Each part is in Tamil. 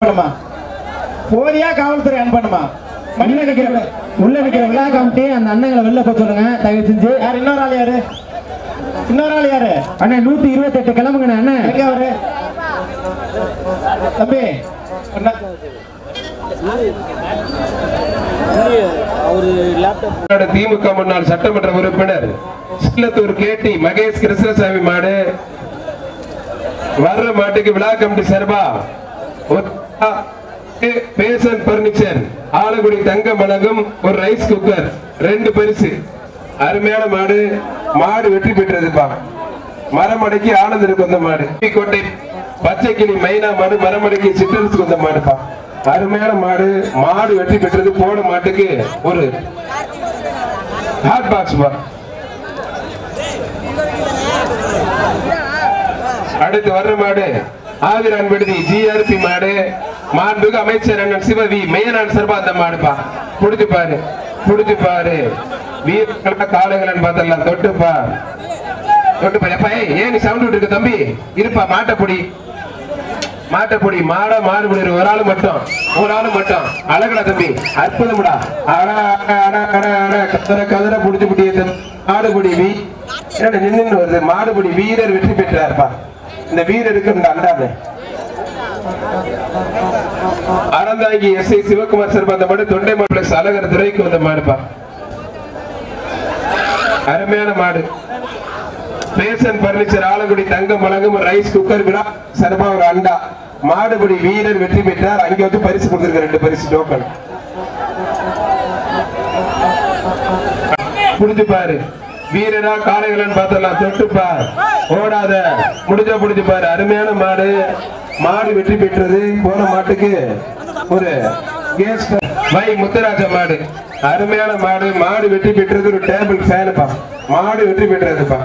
அனுப்பணுமா போலியா காவல்துறை அனுப்பணுமா உள்ள நிக்கிற உள்ள நிக்கிற விழா கமிட்டி அந்த அண்ணங்களை வெளில போக சொல்லுங்க தயவு செஞ்சு யார் இன்னொரு ஆள் யாரு இன்னொரு ஆள் யாரு அண்ணா நூத்தி இருபத்தி எட்டு கிளம்புங்கண்ணா அண்ணன் எங்க அவரு தம்பி அண்ணா, தமிழ்நாடு திமுக முன்னாள் சட்டமன்ற உறுப்பினர் சில்லத்தூர் கேட்டி மகேஷ் கிருஷ்ணசாமி மாடு வர்ற மாட்டுக்கு விழா கமிட்டி சார்பா ஒரு பேசன் பர்னிச்சர் ஆலங்குடி தங்கம் வழங்கும் ஒரு ரைஸ் குக்கர் ரெண்டு பரிசு அருமையான மாடு மாடு வெற்றி பெற்றதுப்பா மரமடைக்கு ஆனந்தருக்கு வந்த மாடு கோட்டை பச்சை கிளி மைனா மாடு மரமடைக்கு சிற்றரசுக்கு வந்த மாடுப்பா அருமையான மாடு மாடு வெற்றி பெற்றது போன மாட்டுக்கு ஒரு ஹாட் பாக்ஸ் பா அடுத்து வர்ற மாடு ஆவிரான் விடுதி ஜிஆர்பி மாடு மாண்புக்கு அமைச்சர் அண்ணன் சிவவி மேயனான் சார்பா அந்த மாடுப்பா புடிச்சு பாரு புடிச்சு பாரு வீரர்களா காலங்களன் பார்த்தலாம் தொட்டுப்பா தொட்டுப்பா எப்பா ஏய் ஏன் நீ சவுண்ட் விட்டுருக்கு தம்பி இருப்பா மாட்டப்பொடி மாட்டப்பொடி மாட மாடுபடி ஒரு ஆளு மட்டும் ஒரு ஆளு மட்டும் அழகுடா தம்பி அற்புதம்டா அட அட அட அட அட கதற கதற புடிச்சு புடிய மாடுபடி வீ என்னடா நின்னு வருது மாடுபடி வீரர் வெற்றி பெற்றார்ப்பா இந்த வீரருக்கு இந்த அண்டாது Aranthangi S I Sivakumar sir அந்த மாடு தொண்டை மாடு பிளஸ் அழகர் துறைக்கு வந்த மாடுப்பா அருமையான மாடு பேசன் பர்னிச்சர் ஆலங்குடி தங்கம் வழங்கும் ஒரு ரைஸ் குக்கர் விழா சர்பா ஒரு அண்டா மாடுபடி வீரர் வெற்றி பெற்றார் அங்க வந்து பரிசு கொடுத்திருக்க ரெண்டு பரிசு டோக்கன் புடிச்சு பாரு வீரரா காளைகளன் பார்த்தலாம் தொட்டு பார் ஓடாத முடிஞ்சா புடிச்சு பாரு அருமையான மாடு மாடு வெற்றி பெற்றது போன மாட்டுக்கு ஒரு கேஸ் வை முத்துராஜ மாடு அருமையான மாடு மாடு வெற்றி பெற்றது ஒரு டேபிள் ஃபேனுப்பா மாடு வெற்றி பெற்றதுப்பா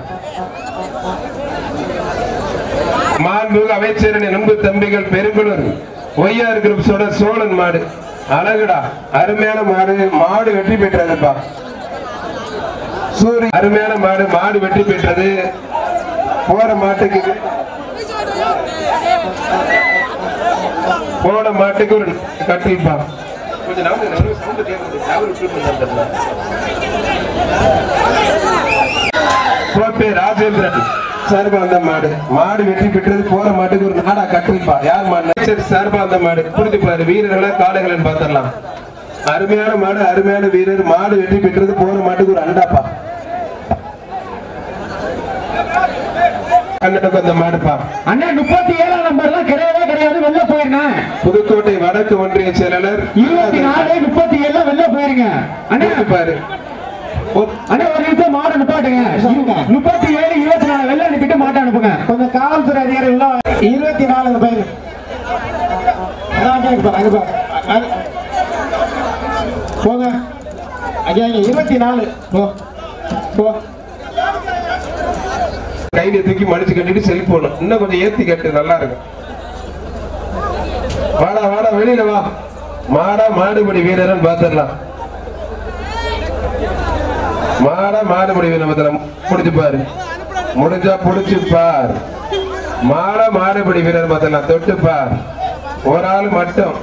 மாண்புமிகு அமைச்சரின் அன்பு தம்பிகள் பெருங்குளூர் ஒய்யார் குரூப்ஸோட சோழன் மாடு அழகுடா அருமையான மாடு மாடு வெற்றி பெற்றதுப்பா சூரிய அருமையான மாடு மாடு வெற்றி பெற்றது போற மாட்டுக்கு போன மாட்டுக்கு ஒரு கட்டிப்பா கொஞ்சம் நவுந்து, நவுந்து, sound கேக்குது. tower விட்டுட்டு இருந்தா கோப்பை ராஜேந்திரன் சார்பா அந்த மாடு மாடு வெற்றி பெற்றது போற மாட்டுக்கு ஒரு நாடா கட்டிருப்பா யார் மாடு சரி, சார்பா அந்த மாடு புரிஞ்சு பாரு வீரர்களை காளைகளை பார்த்தரலாம் அருமையான மாடு அருமையான வீரர் மாடு வெற்றி பெற்றது போற மாட்டுக்கு ஒரு அண்டாப்பா கண்ணனுக்கு அந்த மாடுப்பா அண்ணா முப்பத்தி ஏழாம் நம்பர்லாம் கிடையவே கிடையாது வெளில போயிருங்க புதுக்கோட்டை வடக்கு ஒன்றிய செயலாளர் இருபத்தி நாலு முப்பத்தி ஏழு வெளில போயிருங்க அண்ணா புரிஞ்சு பாரு ஓ, அண்ணா ஒரு நிமிஷம் மாடு நிப்பாட்டுங்க முப்பத்தி ஏழு இருபத்தி நாலு வெளில அனுப்பிட்டு மாட்டை அனுப்புங்க கொஞ்சம் காவல்துறை அதிகாரி உள்ள வாங்க. இருபத்தி நாலு பையன் அதான் அங்கே இருக்கு பாரு, அங்க பாரு. அ- போங்க அங்கே அங்கே இருபத்தி நாலு போ போ கையில தூக்கி மடிச்சு கட்டிட்டு செல்போன் இன்னும் கொஞ்சம் ஏத்தி கட்டு நல்லா இருக்கும் வாடா வாடா வெளியில வா மாடா மாடுபடி வீரரன் பாத்துடலாம் மாடா மாடுபடி வீரன் பாத்துடலாம் முடிச்சு பாரு முடிஞ்சா புடிச்சு பார் மாடா மாடுபடி வீரர் பாத்துடலாம் தொட்டு பார் ஒரு ஆள் மட்டும்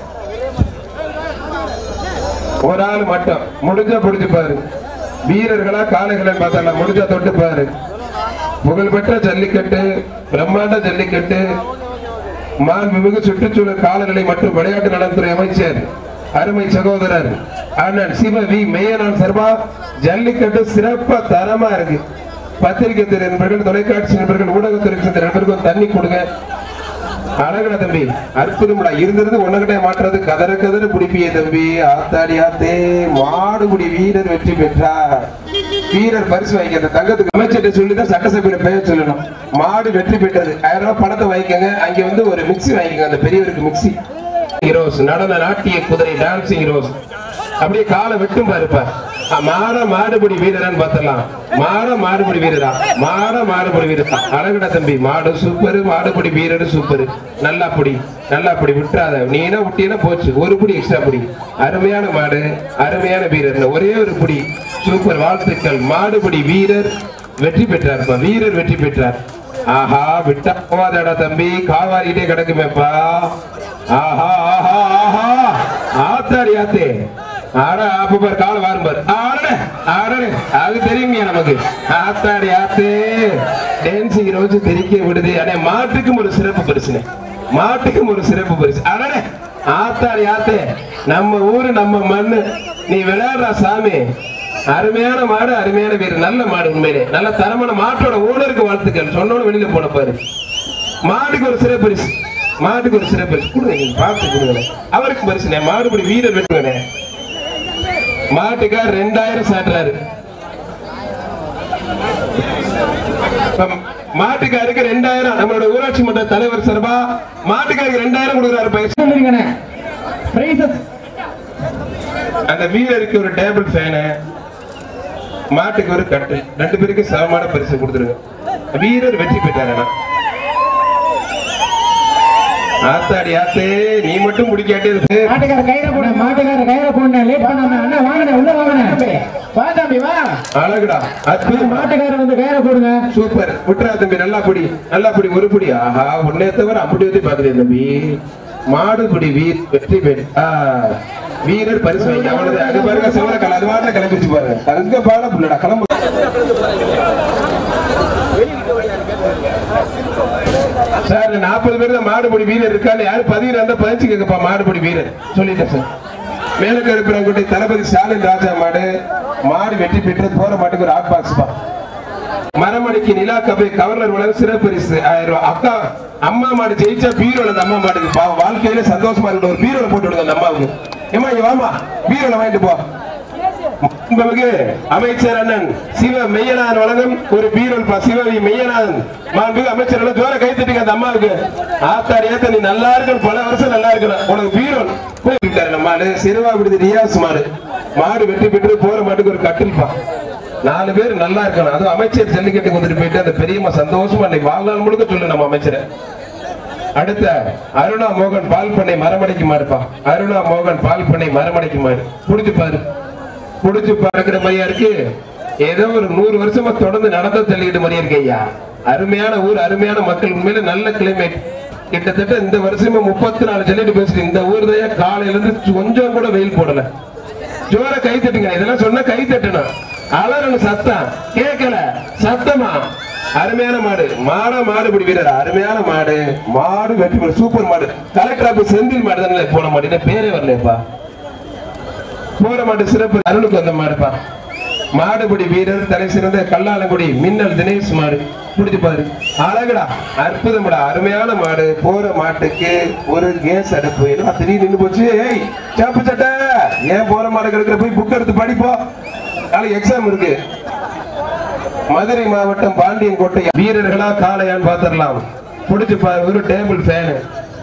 ஒரு ஆள் மட்டும் முடிஞ்சா புடிச்சு பாரு வீரர்களா காளைகளை பார்த்தலாம் முடிஞ்சா தொட்டு பாரு புகழ்பெற்ற ஜல்லிக்கட்டு பிரம்மாண்ட ஜல்லிக்கட்டு மாண்புமிகு சுற்றுச்சூழல் காலநிலை மற்றும் விளையாட்டு நலத்துறை அமைச்சர் அருமை சகோதரர் அண்ணன் சிவ வி மேயனான் சர்மா ஜல்லிக்கட்டு சிறப்பா தரமா இருக்கு பத்திரிகை துறை நண்பர்கள் தொலைக்காட்சி நண்பர்கள் ஊடகத்துறை சேர்ந்த நண்பர்கள் தண்ணி கொடுங்க அழகுடா தம்பி அற்புதம்டா இருந்திருந்து உன்னகிட்ட மாற்றுறது கதற கதற பிடிப்பிய தம்பி ஆத்தாடி ஆத்தே மாடுபுடி வீரர் வெற்றி பெற்றார் வீரர் பரிசு வாங்கிக்கிறது தங்கத்துக்கு அமைச்சர்கிட்ட சொல்லி தான் சட்டசபையில பெயர் சொல்லணும் மாடு வெற்றி பெற்றது ஆயிரம் ரூபாய் பணத்தை வாங்கிக்கோங்க அங்க வந்து ஒரு மிக்ஸி வாங்கிக்கோங்க அந்த பெரியவருக்கு மிக்ஸி ஹீரோஸ் நடன நாட்டிய குதிரை டான்சிங் ஹீரோஸ் அப்படியே காலை வெட்டும் பாருப்பா மாட மாடுபடி வீரரான்னு பார்த்தலாம் மாட மாடுபடி வீரரா மாட மாடுபடி வீரரா அழகுடா தம்பி மாடு சூப்பர் மாடுபடி வீரர் சூப்பர் நல்லா புடி நல்லா புடி விட்டுறாத நீ என்ன விட்டீங்கன்னா போச்சு ஒரு புடி எக்ஸ்ட்ரா புடி அருமையான மாடு அருமையான வீரர் ஒரே ஒரு புடி சூப்பர் வாழ்த்துக்கள் மாடுபடி வீரர் வெற்றி பெற்றார்ப்பா வீரர் வெற்றி பெற்றார் ஆஹா விட்டா போவாதடா தம்பி காவாரிட்டே கிடக்குமேப்பா ஆஹா ஆஹா ஆஹா ஆஹா ஆத்தாடி ஆத்தே ஆட அப்ப பாரு கால வாரும் பாரு ஆடனே ஆடனே அது தெரியுங்க நமக்கு ஆத்தாடி ஆத்தே டான்சிங் ரோஜு தெரிக்க விடுது அடே மாட்டுக்கும் ஒரு சிறப்பு பரிசுனே மாட்டுக்கும் ஒரு சிறப்பு பரிசு அடனே ஆத்தாடி ஆத்தே நம்ம ஊரு நம்ம மண்ணு நீ விளையாடுறா சாமி அருமையான மாடு அருமையான வீரர் நல்ல மாடு உண்மையிலே நல்ல தரமான மாட்டோட ஓனருக்கு வாழ்த்துக்கள் சொன்னோன்னு வெளியில போன பாரு மாட்டுக்கு ஒரு சிறப்பு பரிசு மாட்டுக்கு ஒரு சிறப்பு பரிசு கொடுங்க நீங்க பார்த்து கொடுங்க அவருக்கு பரிசு மாடுபடி வீரர் வெட்டுவேனே மாட்டுக்கார் ரெண்டாயிரம் சாட்டுறாரு இப்ப மாட்டுக்காருக்கு ரெண்டாயிரம் நம்மளோட ஊராட்சி மன்ற தலைவர் சார்பா மாட்டுக்காருக்கு ரெண்டாயிரம் கொடுக்குறாரு பைசா சொல்லிருக்கண்ணே பிரைசஸ் அந்த வீரருக்கு ஒரு டேபிள் ஃபேனு மாட்டுக்கு ஒரு கட்டு ரெண்டு பேருக்கு சமமான பரிசு கொடுத்துருங்க வீரர் வெற்றி பெற்றார் ஆனா. ஆத்தாடி ஆத்தே நீ மட்டும் முடிக்காட்டே இருக்கு மாட்டுக்கார கையில போடு மாட்டுக்கார கையில போன லேட் பண்ணாம அண்ணா வாங்கண்ணே உள்ள வாங்கண்ணே வா தம்பி வா அழகுடா அற்புதம் மாட்டுக்கார வந்து கையில போடுங்க சூப்பர் விட்டுறா தம்பி நல்லா பிடி நல்லா பிடி ஒரு பிடி ஆஹா உன்னை தவிர அப்படி வந்து பாக்குறேன் தம்பி மாடுபிடி வீர் வெற்றி பெண் ஆ, வீரர் பரிசு வாங்கி அவனது அது பாருங்க சிவன கலை அது வாட்டில கிளம்பிச்சு பாருங்க தங்க பாட புள்ளடா கிளம்பு சார் நாற்பது பேர் தான் மாடுபிடி வீரர் இருக்கான்னு யாரு பதிவு இருந்தா பதிச்சு கேட்கப்பா மாடுபிடி வீரர் சொல்லிட்டேன் சார் மேலக்கருப்பிரங்குடி தளபதி ஸ்டாலின் ராஜா மாடு மாடு வெற்றி பெற்று போற மாட்டுக்கு ஒரு ஹாட் பாக்ஸ் பா மரமணிக்கு நிலா கபை கவர்னர் வழங்க சிறப்பு பரிசு ஆயிரம் ரூபாய் அக்கா அம்மா மாடு ஜெயிச்சா பீரோல அந்த அம்மா மாடுக்கு பாவம் வாழ்க்கையில சந்தோஷமா இருக்க ஒரு பீரோல போட்டு விடுங்க அந்த அம்மாவுக்கு ஏமா இங்க வாமா பீரோல வாங்கிட்டு போ மாண்புமிகு அமைச்சர் அண்ணன் சிவ மெய்யநாதன் வழங்கும் ஒரு பீரோல் பா சிவவி மெய்யநாதன் மாண்புமிகு அமைச்சர் அண்ணன் ஜோர கை தட்டுங்க அந்த அம்மாவுக்கு ஆத்தாடி ஏத்த நீ நல்லா இருக்கணும் பல வருஷம் நல்லா இருக்கணும் உனக்கு பீரோல் போயிருக்காரு நம்ம மாடு சிறுவா விடுதி ரியாஸ் மாடு மாடு வெற்றி பெற்று போற மாட்டுக்கு ஒரு கட்டில்பா நாலு பேர் நல்லா இருக்கணும் அதுவும் அமைச்சர் ஜல்லிக்கட்டுக்கு வந்துட்டு போயிட்டு அந்த பெரியம்மா சந்தோஷமா இன்னைக்கு வாழ்நாள் முழுக்க சொல்லு நம்ம அமைச்சரை அடுத்த அருணா மோகன் பால் பண்ணை மரமடைக்கு மாடுப்பா அருணா மோகன் பால் பண்ணை மரமடைக்கு மாடு புடிச்சு பாரு புடிச்சு பார்க்கிற மாதிரியா இருக்கு ஏதோ ஒரு நூறு வருஷமா தொடர்ந்து நடந்த தள்ளிக்கிட்டு மாதிரியா இருக்கு ஐயா அருமையான ஊர் அருமையான மக்கள் உண்மையில நல்ல கிளைமேட் கிட்டத்தட்ட இந்த வருஷமா முப்பத்தி நாலு ஜல்லிட்டு பேசிட்டு இந்த ஊர் தான் காலையில இருந்து கொஞ்சம் கூட வெயில் போடல ஜோர கை தட்டுங்க இதெல்லாம் சொன்னா கை தட்டணும் அலறணும் சத்தம் கேட்கல சத்தமா அருமையான மாடு மாட மாடுபிடி வீரர் அருமையான மாடு மாடு வெற்றி பெறும். சூப்பர் மாடு கலெக்டர் ஆபீஸ் செந்தில் மாடு தானே போன மாடு என்ன பேரே வரலப்பா போற மாடு சிறப்பு அருணுக்கு வந்த மாடுப்பா மாடுபிடி வீரர் தலை சிறந்த கல்லாலங்குடி மின்னல் தினேஷ் மாடு பிடிச்சு பாரு அழகுடா அற்புதம்டா அருமையான மாடு போற மாட்டுக்கு ஒரு கேஸ் அடுப்பு என்ன திடீர்னு நின்னு போச்சு ஏய் சாப்பு சட்டை ஏன் போற மாடு கிடக்குற போய் புக் எடுத்து படிப்போ நாளைக்கு எக்ஸாம் இருக்கு மதுரை மாவட்டம் பாண்டியன் கோட்டை வீரர்களா காளையான்னு பாத்திரலாம் பிடிச்சு பாரு ஒரு டேபிள் ஃபேனு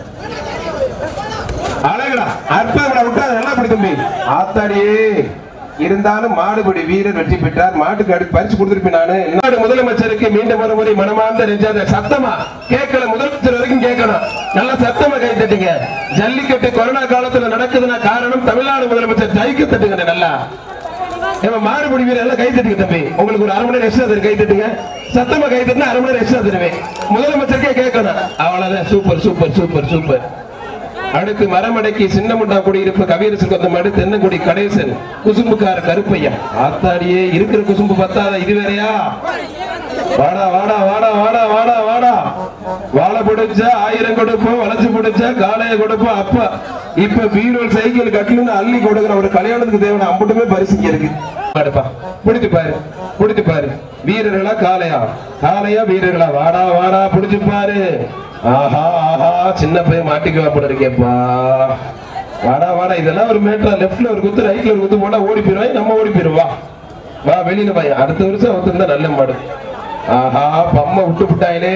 அழகுடா அற்புதம்டா விட்டா நல்லா படி தம்பி ஆத்தாடியே இருந்தாலும் மாடுபடி வீரர் வெற்றி பெற்றார் மாட்டுக்கு அடுத்து பரிசு கொடுத்திருப்பேன் நானு நாடு முதலமைச்சருக்கு மீண்டும் ஒரு முறை மனமார்ந்த நெஞ்சாத சத்தமா கேட்கல முதலமைச்சர் வரைக்கும் கேட்கணும் நல்ல சத்தமா கை தட்டுங்க ஜல்லிக்கட்டு கொரோனா காலத்துல நடக்குதுன்னா காரணம் தமிழ்நாடு முதலமைச்சர் ஜெயிக்க தட்டுங்க நல்லா ஏமா மாடுபடி வீரர் எல்லாம் கை தட்டுங்க தம்பி உங்களுக்கு ஒரு அரை மணி நேரம் எக்ஸ்ட்ரா கை தட்டுங்க சத்தமா கை தட்டினா அரை மணி நேரம் எக்ஸ்ட்ரா தருவேன் முதலமைச்சருக்கே கேட்கணும் அவ்வளவுதான் சூப்பர் சூப்பர் சூப்பர் சூப்பர் அடுத்து மரமடைக்கு சின்னமுண்டா குடியிருப்பு கவியரசு கொந்தமாடு தென்னங்குடி கணேசன் குசும்புக்கார கருப்பையா ஆத்தாடியே இருக்கிற குசும்பு பத்தாத இது வேறையா வாடா வாடா வாடா வாடா வாடா வாடா வாழை பிடிச்சா ஆயிரம் கொடுப்போம் வளைச்சு பிடிச்சா காளைய கொடுப்போம் அப்பா இப்ப பீரோல் சைக்கிள் கட்டலுன்னு அள்ளி கொடுக்குற ஒரு கல்யாணத்துக்கு தேவையான அம்புட்டுமே பரிசுங்க இருக்கு பாடுப்பா பிடிச்சு பாரு பிடிச்சு பாரு வீரர்களா காளையா காளையா வீரர்களா வாடா வாடா பிடிச்சு பாரு ஆஹா ஆஹா சின்ன பையன் மாட்டிக்குவா போல இருக்கேப்பா வாடா வாடா இதெல்லாம் ஒரு மேட்டரா லெஃப்ட்ல ஒரு குத்து ரைட்ல ஒரு குத்து போட்டா ஓடி போயிருவாய் நம்ம ஓடி போயிருவா வா வெளியில வா அடுத்த வருஷம் வந்திருந்தா நல்ல மாடு ஆஹா பம்மை விட்டு விட்டாயிலே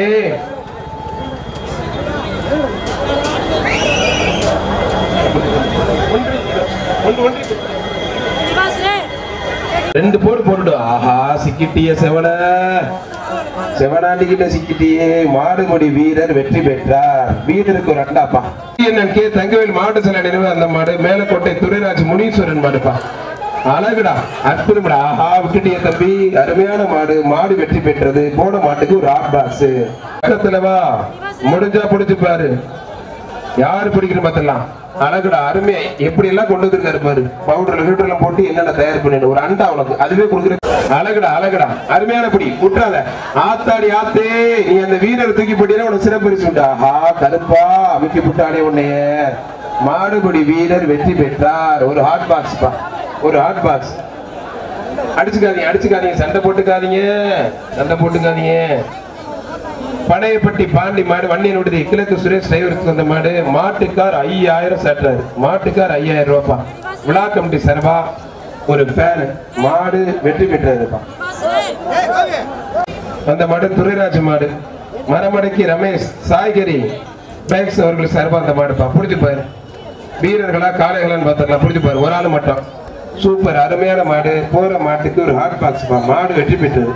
ரெண்டு போடு போட்டுடு ஆஹா சிக்கிட்டிய செவன செவனாண்டிக்கிட்ட சிக்கிட்டியே மாடுமுடி வீரர் வெற்றி பெற்றார் வீரருக்கு ஒரு அண்டாப்பா என்னன் கே தங்கவேல் மாவட்ட சில நினைவு அந்த மாடு மேலக்கோட்டை துரைராஜ் முனீஸ்வரன் மாடுப்பா அழகுடா அற்புதம்டா ஆஹா விட்டுட்டிய தம்பி அருமையான மாடு மாடு வெற்றி பெற்றது போன மாட்டுக்கு ஒரு ஆட் பாக்ஸ் பக்கத்துல வா முடிஞ்சா பிடிச்சு பாரு யாரு பிடிக்கணும் பார்த்தலாம் அழகுடா அருமை எப்படி எல்லாம் கொண்டு வந்திருக்காரு பாரு பவுடர்ல கிட்டர் எல்லாம் போட்டு என்னென்ன தயார் பண்ணிடு ஒரு அண்டா உனக்கு அதுவே கொடுக்குற அழகுடா அழகுடா அருமையான பிடி விட்டுறாத ஆத்தாடி ஆத்தே நீ அந்த வீரர் தூக்கி போட்டீங்கன்னா உனக்கு சிறப்பரிசு உண்டு ஆஹா கருப்பா அமுக்கி புட்டாடே உன்னைய மாடுபடி வீரர் வெற்றி பெற்றார் ஒரு ஹாட் பாக்ஸ் பா ஒரு ஹாட் பாக்ஸ் அடிச்சுக்காதீங்க அடிச்சுக்காதீங்க சண்டை போட்டுக்காதீங்க சண்டை போட்டுக்காதீங்க படையப்பட்டி பாண்டி மாடு வண்டியன் விடுதி கிழக்கு சுரேஷ் டிரைவருக்கு வந்த மாடு மாட்டுக்கார் ஐயாயிரம் சேட்டுறாரு மாட்டுக்கார் ஐயாயிரம் ரூபாப்பா விழா கமிட்டி சர்வா ஒரு ஃபேன் மாடு வெற்றி பெற்றதுப்பா அந்த மாடு துரைராஜ் மாடு மரமடக்கி ரமேஷ் சாய்கரி பேக்ஸ் அவர்கள் சார்பா அந்த மாடுப்பா புடிச்சு பாரு வீரர்களா காளைகளான்னு பார்த்துக்கலாம் புடிச்சு பாரு ஒரு ஆள் மட்டும் சூப்பர் அருமையான மாடு போற மாட்டுக்கு ஒரு ஹாட் பாக்ஸ் மாடு வெற்றி பெற்றது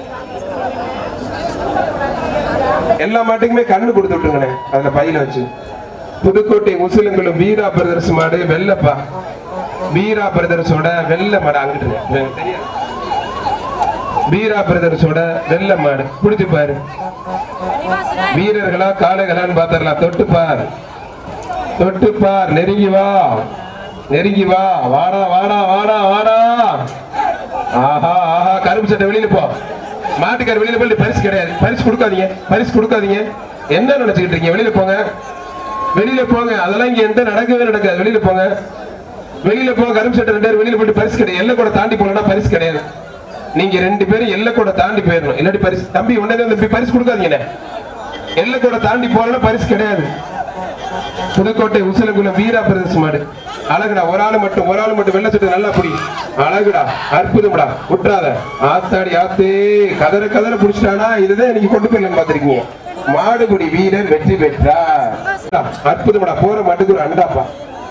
எல்லா மாட்டுக்குமே கண்ணு கொடுத்து விட்டுருங்கண்ணே அதுல பையில வச்சு புதுக்கோட்டை முஸ்லிம்களும் வீரா பிரதர்ஸ் மாடு வெள்ளப்பா வீரா பிரதர்ஸோட வெள்ள மாடு அங்கிட்டு இருக்கு. எனக்கு தெரியாது வீரா பிரதர்ஸோட வெள்ள மாடு பிடிச்சு பாரு வீரர்களா காளைகளான்னு பாத்திரலாம் தொட்டு பார் தொட்டு பார் நெருங்கி வா நெருங்கி வா வாடா வாடா வாடா வாடா ஆஹா ஆஹா கருப்பு சட்டை வெளியில போ மாட்டுக்கார வெளியில போய் பரிசு கிடையாது பரிசு கொடுக்காதீங்க பரிசு கொடுக்காதீங்க என்ன நினைச்சுக்கிட்டு இருக்கீங்க வெளியில போங்க வெளியில போங்க அதெல்லாம் இங்க எந்த நடக்கவே நடக்காது வெளியில போங்க வெளியில போங்க கருப்பு சட்டை ரெண்டு பேரும் வெளியில போயிட்டு பரிசு கிடையாது எல்லை கூட தாண்டி போனா பரிசு கிடையாது நீங்க ரெண்டு பேரும் எல்லை கூட தாண்டி போயிடணும் இல்லாட்டி பரிசு தம்பி உடனே தம்பி பரிசு கொடுக்காதீங்க எல்லை கூட தாண்டி போனா பரிசு கிடையாது புதுக்கோட்டை உசிலங்குளம் வீரா பிரதேச மாடு அழகுடா ஒரு ஆளு மட்டும் ஒரு ஆளு மட்டும் வெள்ள சட்டை நல்லா புடி அழகுடா அற்புதம்டா விட்டுறாத ஆத்தாடி ஆத்தே கதற கதற புடிச்சிட்டானா இதுதான் நீங்க கொண்டு போயிடலாம் பாத்திருக்கீங்க மாடுபிடி வீரர் வெற்றி பெற்றார் அற்புதம்டா போற மாட்டுக்கு ஒரு அண்டாப்பா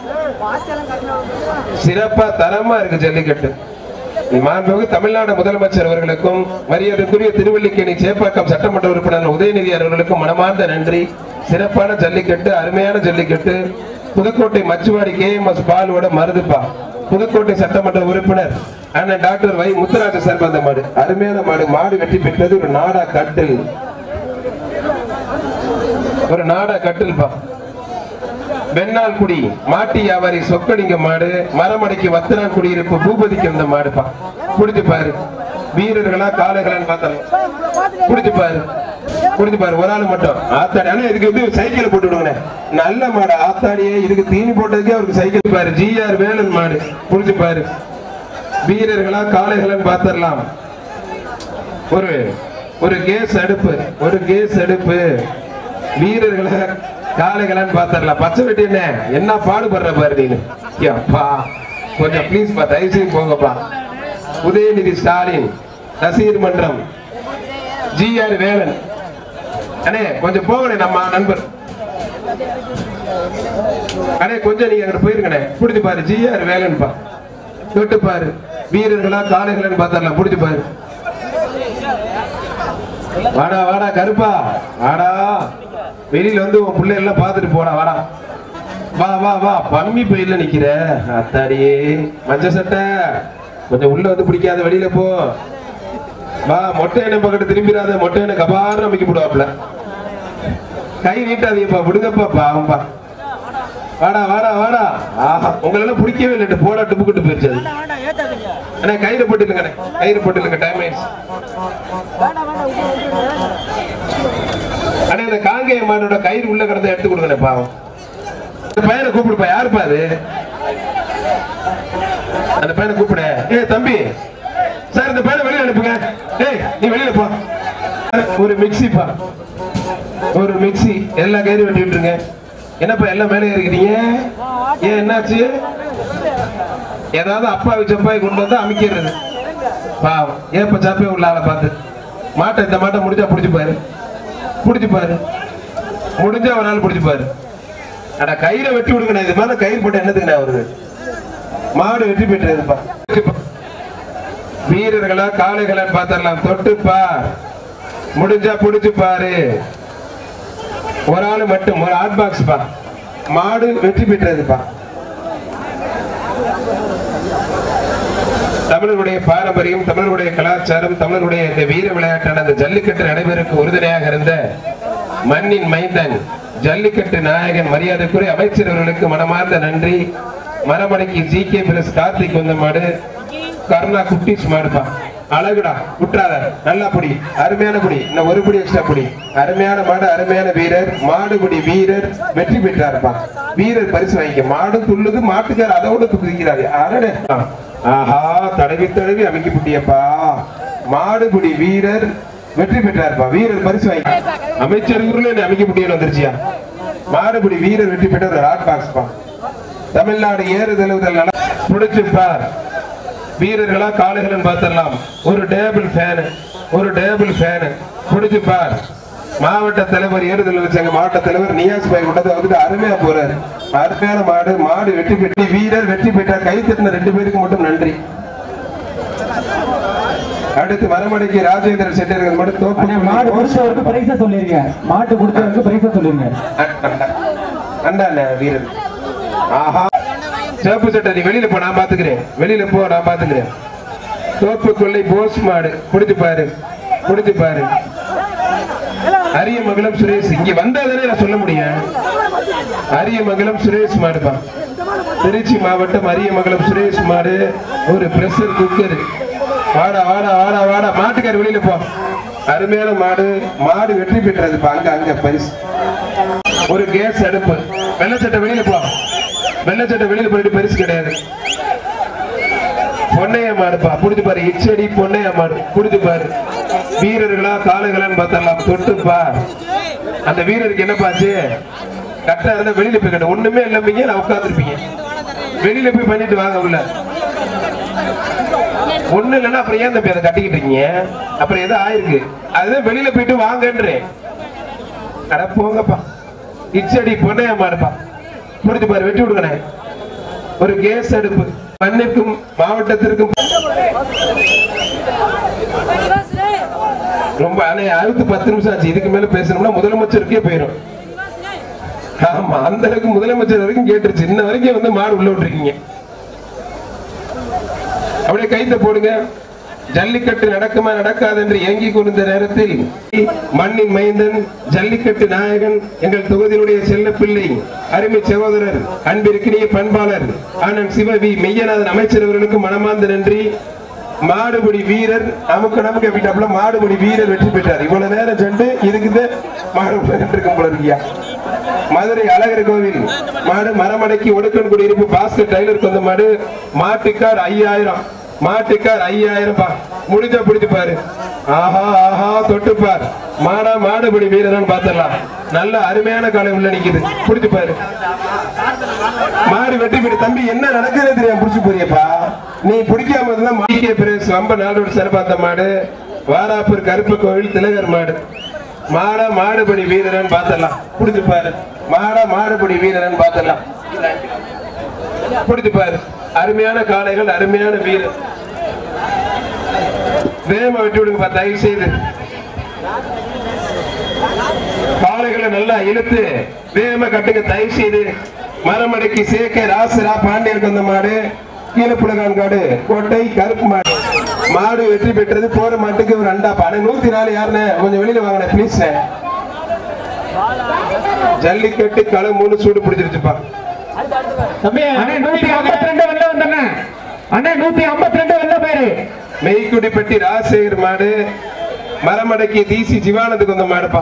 சிறப்பா தரமா இருக்கு ஜல்லிக்கட்டு மாண்புமிகு தமிழ்நாடு முதலமைச்சர் அவர்களுக்கும் மரியாதைக்குரிய திருவல்லிக்கேணி சேப்பாக்கம் சட்டமன்ற உறுப்பினர் உதயநிதி அவர்களுக்கும் மனமார்ந்த நன்றி சிறப்பான ஜல்லிக்கட்டு அருமையான jallikattu Pudukkottai Machuvadi K M S பாலுவோட மருதுப்பா புதுக்கோட்டை சட்டமன்ற உறுப்பினர் அண்ணன் டாக்டர் வை முத்துராஜ சார் அந்த மாடு அருமையான மாடு மாடு வெற்றி பெற்றது ஒரு நாடா கட்டில் ஒரு நாடா கட்டில்பா வெண்ணால் குடி மாட்டி வியாபாரி சொக்கடிங்க மாடு மரமடைக்கு வத்தனான் குடியிருப்பு பூபதிக்கு வந்த மாடுப்பா குடிச்சு பாரு வீரர்களா காளைகளான்னு பார்த்தாலும் குடிச்சு பாரு குடிச்சு பாரு ஒரு ஆள் மட்டும் ஆத்தாடி ஆனா இதுக்கு வந்து சைக்கிள் போட்டு விடுங்கண்ணே நல்ல மாடு ஆத்தாடியே இதுக்கு தீனி போட்டதுக்கே அவருக்கு சைக்கிள் பாரு ஜிஆர் வேலன் மாடு குடிச்சு பாரு வீரர்களா காளைகளான்னு பார்த்திடலாம் ஒரு ஒரு கேஸ் அடுப்பு ஒரு கேஸ் அடுப்பு வீரர்களை காளைகளான்னு பாத்திரலாம் பச்சை வெட்டி என்ன என்ன பாடுபடுற பாரு நீனு அப்பா கொஞ்சம் ப்ளீஸ் பா தயவு செய்து போங்கப்பா உதயநிதி ஸ்டாலின் ரசிகர் மன்றம் ஜிஆர் வேலன் அண்ணே கொஞ்சம் போங்கண்ணே நம்ம நண்பர் அண்ணே கொஞ்சம் நீங்க அங்கிட்டு போயிருங்கண்ணே பிடிச்சு பாரு ஜிஆர் வேலன்பா தொட்டு பாரு வீரர்களா காளைகளான்னு பாத்திரலாம் பிடிச்சு பாரு வாடா வாடா கருப்பா வாடா வெளியில வந்து உன் பிள்ளை எல்லாம் பார்த்துட்டு போடா வாடா வா வா வா பம்மி பயில நிக்கிற அத்தாடியே மஞ்ச சட்டை கொஞ்சம் உள்ள வந்து பிடிக்காத வெளியில போ வா மொட்டை எண்ணெய் பக்கத்து திரும்பிடாத மொட்டை எண்ணெய் கபாரம் அமைக்க போடுவாப்ல கை நீட்டாதீங்கப்பா விடுங்கப்பா பாவம்பா வாடா வாடா வாடா ஆஹா உங்களெல்லாம் பிடிக்கவே இல்லை போடா டுப்புக்கிட்டு போயிருச்சு அது அண்ணா கயிறு போட்டுருங்க கயிறு போட்டுருங்க டைம் ஆயிடுச்சு அண்ணா இந்த காங்கேய மாடோட கயிறு உள்ள கிடந்த எடுத்து கொடுங்க பாவம் அந்த பையனை கூப்பிடுப்பா யாருப்பா அது அந்த பையனை கூப்பிட ஏய் தம்பி சார் இந்த பையனை வெளியில அனுப்புங்க ஏய் நீ வெளியில போ ஒரு மிக்ஸிப்பா ஒரு மிக்ஸி எல்லா கயிறு வெட்டி விட்டுருங்க என்னப்பா எல்லாம் மேலே இருக்கிறீங்க ஏன் என்னாச்சு ஏதாவது அப்பாவி சப்பாவி கொண்டு வந்து அமைக்கிறது பாவம் ஏப்ப சாப்பே உள்ள ஆளை பார்த்து மாட்டை இந்த மாட்டை முடிஞ்சா பிடிச்சு பாரு பிடிச்சு பாரு முடிஞ்சா ஒரு நாள் பிடிச்சு பாரு அட கயிறை வெட்டி விடுங்கண்ணா இது மாதிரி கயிறு போட்டு என்னதுங்கண்ணா வருது மாடு வெற்றி பெற்றதுப்பா வீரர்களா காளைகளா பார்த்தரலாம் தொட்டுப்பா முடிஞ்சா பிடிச்சு பாரு ஒரு ஆளு மட்டும் ஒரு ஹாட் பாக்ஸ் பா மாடு வெற்றி பெற்றதுப்பா தமிழருடைய பாரம்பரியம் தமிழருடைய கலாச்சாரம் தமிழருடைய இந்த வீர விளையாட்டான அந்த ஜல்லிக்கட்டு நடைபெறுக்கு உறுதுணையாக இருந்த மண்ணின் மைந்தன் ஜல்லிக்கட்டு நாயகன் மரியாதைக்குரிய அமைச்சர் அவர்களுக்கு மனமார்ந்த நன்றி மரமடைக்கு ஜி கே பிரஸ் கார்த்திக் வந்த மாடு கருணா குட்டிஸ் மாடுப்பா அழகுடா விட்டுறாத நல்லா புடி அருமையான புடி இன்னும் ஒரு புடி எக்ஸ்ட்ரா புடி அருமையான மாடு அருமையான வீரர் மாடுபடி வீரர் வெற்றி பெற்றாருப்பா வீரர் பரிசு வாங்கிக்க மாடு துள்ளுது மாட்டுக்கார் அதோட துக்குகிறாரு அரணே ஆஹா தடவி தடவி அமைக்கி புட்டியப்பா மாடுபிடி வீரர் வெற்றி பெற்றாருப்பா வீரர் பரிசு வாங்கி அமைச்சர் ஊர்ல அமைக்க முடியும் வந்துருச்சியா மாடுபிடி வீரர் வெற்றி பெற்ற ஒரு ராக் பாக்ஸ்பா தமிழ்நாடு ஏறுதழுவுதல் நல முடிச்சுப்பார் வீரர்களா காளைகளும் பார்த்தரலாம் ஒரு டேபிள் ஃபேனு ஒரு டேபிள் ஃபேனு பிடிச்சு பார் மாவட்ட தலைவர் ஏறுதல் வச்சாங்க மாவட்ட தலைவர் நியாஸ் பாய் கொண்டது வந்துட்டு அருமையா போறாரு அருமையான மாடு மாடு வெற்றி பெற்று வீரர் வெற்றி பெற்றார் கை தட்டின ரெண்டு பேருக்கு மட்டும் நன்றி அடுத்து மரமடைக்கு ராஜேந்திரன் செட்டியார்கள் மட்டும் அண்ணா, மாடு தோப்பு கொடுத்தவருக்கு பிரைஸா சொல்லிருங்க மாட்டு கொடுத்தவருக்கு பிரைஸா சொல்லிருங்க அண்டா அண்ணா வீரர் ஆஹா சேப்பு சட்டை நீ வெளியில போ நான் பாத்துக்கிறேன் வெளியில போ நான் பாத்துக்கிறேன் தோப்பு கொள்ளை போஸ் மாடு பிடிச்சு பாரு பிடிச்சு பாரு அரியமங்கலம் சுரேஷ் இங்க வந்தாதானே நான் சொல்ல முடியும் அரியமங்கலம் சுரேஷ் மாடுப்பா திருச்சி மாவட்டம் அரியமங்கலம் சுரேஷ் மாடு ஒரு பிரஷர் குக்கர் வாடா வாடா வாடா வாடா மாட்டுக்கார் வெளியில போ அருமையான மாடு மாடு வெற்றி பெற்றதுப்பா அங்க அங்க பரிசு ஒரு கேஸ் அடுப்பு வெள்ளச்சட்டை வெளியில போ வெள்ளச்சட்டை வெளியில போயிட்டு பரிசு கிடையாது பொன்னைய மாடுப்பா புடிச்சு பாரு இச்சடி பொன்னைய மாடு புடிச்சு பாரு வீரர்களா காளைகளான்னு பார்த்தலாம் தொட்டுப்பா அந்த வீரருக்கு என்ன பாச்சு கரெக்டா இருந்தா வெளியில போய் கட்ட ஒண்ணுமே இல்லாமீங்க நான் உட்காந்துருப்பீங்க வெளியில போய் பண்ணிட்டு வாங்க உள்ள ஒண்ணு இல்லைன்னா அப்புறம் ஏன் தம்பி அதை கட்டிக்கிட்டு இருக்கீங்க அப்புறம் எதோ ஆயிருக்கு அதுதான் வெளியில போயிட்டு வாங்கன்றேன் அட போங்கப்பா இச்சடி பொன்னைய மாடுப்பா புடிச்சு பாரு வெட்டி விடுங்கண்ணே ஒரு கேஸ் அடுப்பு மண்ணுக்கும் மாவட்டத்திற்கும் ரொம்ப அண்ணே அழுத்து பத்து நிமிஷம் ஆச்சு இதுக்கு மேல பேசணும்னா முதலமைச்சருக்கே போயிடும் ஆமா அந்த அளவுக்கு முதலமைச்சர் வரைக்கும் கேட்டுருச்சு இன்ன வரைக்கும் வந்து மாடு உள்ள விட்டுருக்கீங்க அப்படியே கைத்த போடுங்க ஜல்லிக்கட்டு நடக்குமா நடக்காது என்று ஏங்கிக் கொண்டிருந்த நேரத்தில் மண்ணின் மைந்தன் ஜல்லிக்கட்டு நாயகன் எங்கள் தொகுதியினுடைய செல்ல பிள்ளை அருமை சகோதரர் அன்பிற்கினிய பண்பாளர் ஆனந்த் சிவவி மெய்யநாதன் அமைச்சர் அவர்களுக்கு மனமார்ந்த நன்றி மாடுபிடி வீரர் நமக்கு நமக்கு விட்டாப்புல மாடுபிடி வீரர் வெற்றி பெற்றார் இவ்வளவு நேரம் சென்று இருக்குது மாடு இருக்கும் போல இருக்கியா மதுரை அழகர் கோவில் மாடு மரமடக்கி ஒடுக்கன் குடியிருப்பு பாஸ்கர் டைலர் கொந்த மாடு மாட்டுக்கார் ஐயாயிரம் மாட்டுக்கார் ஐயாயிரம் பா முடிஞ்சா பிடிச்சு பாரு ஆஹா ஆஹா தொட்டு பார் மாடா மாடுபிடி வீரரான்னு பாத்திரலாம் நல்ல அருமையான காலை உள்ள நிக்குது பிடிச்சு பாரு மாடு வெட்டி போயிட்டு தம்பி என்ன நடக்குதுன்னு தெரியாம புடிச்சு போறியப்பா நீ பிடிக்காம இருந்தா மாடிக்கே பிரேஸ் ரொம்ப நாளோட சிறப்பாத்த மாடு வாராப்பூர் கருப்பு கோவில் திலகர் மாடு மாடா மாடுபடி வீரரன் பாத்திரலாம் புடிச்சு பாரு மாடா மாடுபடி வீரரன் பாத்திரலாம் புடிச்சு பாரு அருமையான காளைகள் அருமையான வீரர் வேகமா வெட்டி விடுங்க பா தயவு செய்து காளைகளை நல்லா இழுத்து வேகமா கட்டுங்க தயவு செய்து மரமடைக்கு சேக்க ராசரா பாண்டியன் கொந்த மாடு கீழப்புலகான் காடு கோட்டை கருப்பு மாடு மாடு வெற்றி பெற்றது போற மாட்டுக்கு ஒரு அண்டா பானை நூத்தி நாலு யாருன்னு கொஞ்சம் வெளியில வாங்கின ப்ளீஸ் ஜல்லிக்கட்டு களம் மூணு சூடு பிடிச்சிருச்சுப்பா தம்பி அண்ணே நூத்தி ஐம்பத்தி ரெண்டு வெளில வந்தண்ணே அண்ணே நூத்தி ஐம்பத்தி ரெண்டு வெளில போயிரு மெய்க்குடிப்பட்டி ராஜசேகர் மாடு மரமடக்கி டிசி ஜிவானந்துக்கு வந்த மாடுப்பா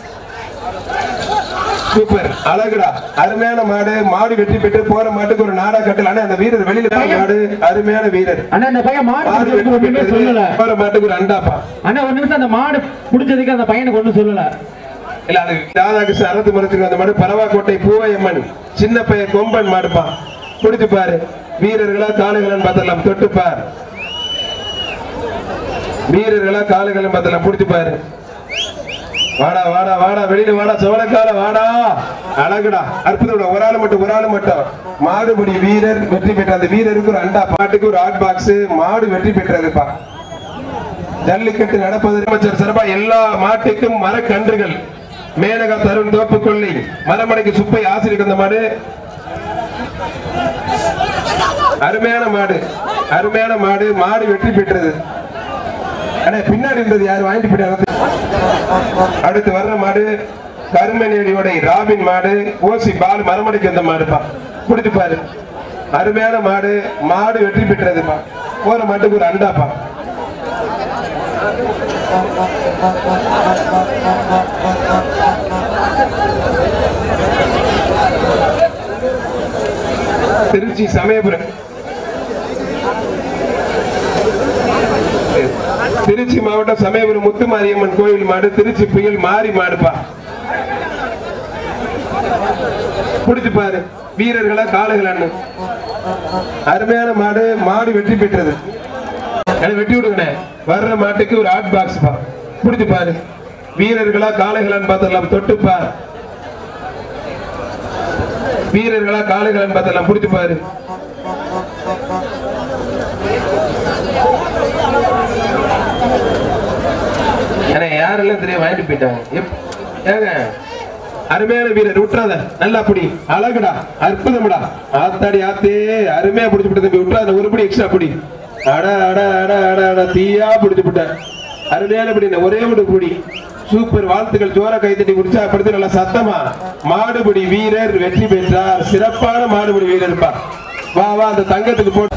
சூப்பர் அழகுடா அருமையான மாடு மாடு வெற்றி பெற்று போற மாட்டுக்கு ஒரு நாடா கட்டல ஆனா அந்த வீரர் வெளியில போன மாடு அருமையான வீரர் அண்ணா இந்த பையன் மாடு மாடு வெற்றி பிடிச்சதுக்கு ஒண்ணுமே பெற்றது சொல்லல போற மாட்டுக்கு ஒரு அண்டாப்பா அண்ணா ஒரு நிமிஷம் அந்த மாடு பிடிச்சதுக்கு அந்த பையனுக்கு ஒண்ணும் சொல்லல இல்ல அது ராதாகிருஷ்ணன் அறத்து மரத்துக்கு வந்த மாடு பரவாக்கோட்டை பூவையம்மன் சின்ன பையன் கொம்பன் மாடுப்பா பிடிச்சு பாரு வீரர்களா காளைகளான்னு பார்த்தலாம் தொட்டு பார் வீரர்களா காளைகளான்னு பார்த்தலாம் பிடிச்சு பாரு வாடா வாடா வாடா வெளியில வாடா சோழக்கால வாடா அழகுடா அற்புதம் ஒரு ஆள் மட்டும் ஒரு ஆள் மட்டும் மாடுபடி வீரர் வெற்றி பெற்ற அந்த வீரருக்கு ஒரு அண்டா பாட்டுக்கு ஒரு ஹாட் பாக்ஸ் மாடு வெற்றி பெற்றதுப்பா ஜல்லிக்கட்டு நடப்பது அமைச்சர் சிறப்பா எல்லா மாட்டுக்கும் மரக்கன்றுகள் மேனகா தருண் தோப்பு கொள்ளை மரமடைக்கு சுப்பை ஆசிரியர் அந்த மாடு அருமையான மாடு அருமையான மாடு மாடு வெற்றி பெற்றது அண்ணே பின்னாடி இருந்தது யார் வாங்கிட்டு போயிட்டாங்க அடுத்து வர்ற மாடு கருமநேடியோட ராபின் மாடு ஓசி பால் மரமடிக்கு வந்த மாடுப்பா பிடிச்சு பாரு அருமையான மாடு மாடு வெற்றி பெற்றதுப்பா போற மாட்டுக்கு ஒரு அண்டாப்பா திருச்சி சமயபுரம் திருச்சி மாவட்டம் சமயபுரம் முத்துமாரியம்மன் கோயில் மாடு திருச்சி புயல் மாறி மாடுப்பா புடிச்சு பாரு வீரர்களா காளைகளான்னு அருமையான மாடு மாடு வெற்றி பெற்றது எனக்கு வெட்டி விடுங்கண்ணே வர்ற மாட்டுக்கு ஒரு ஹாட் பாக்ஸ் பா புடிச்சு பாரு வீரர்களா காளைகளான்னு பார்த்தலாம் தொட்டுப்பா வீரர்களா காளைகளான்னு பார்த்தலாம் புடிச்சு பாரு ஏன்னா யாரெல்லாம் தெரியும் வாங்கிட்டு போயிட்டாங்க எப்- ஏங்க அருமையான வீரர் விட்டுறாத நல்லா புடி அழகுடா அற்புதம்டா ஆத்தாடி ஆத்தே அருமையா பிடிச்சு விட்டு தம்பி விட்டுறாத ஒரு படி எக்ஸ்ட்ரா புடி அட அட அட அட அட தீயா பிடிச்சு விட்ட அருமையான படி ஒரே ஒரு புடி சூப்பர் வாழ்த்துக்கள் ஜோர கைத்தட்டி குடிச்சா படுத்து நல்லா சத்தமா மாடுபிடி வீரர் வெற்றி பெற்றார் சிறப்பான மாடுபிடி வீரர்ப்பா வா வா அந்த தங்கத்துக்கு போட்டு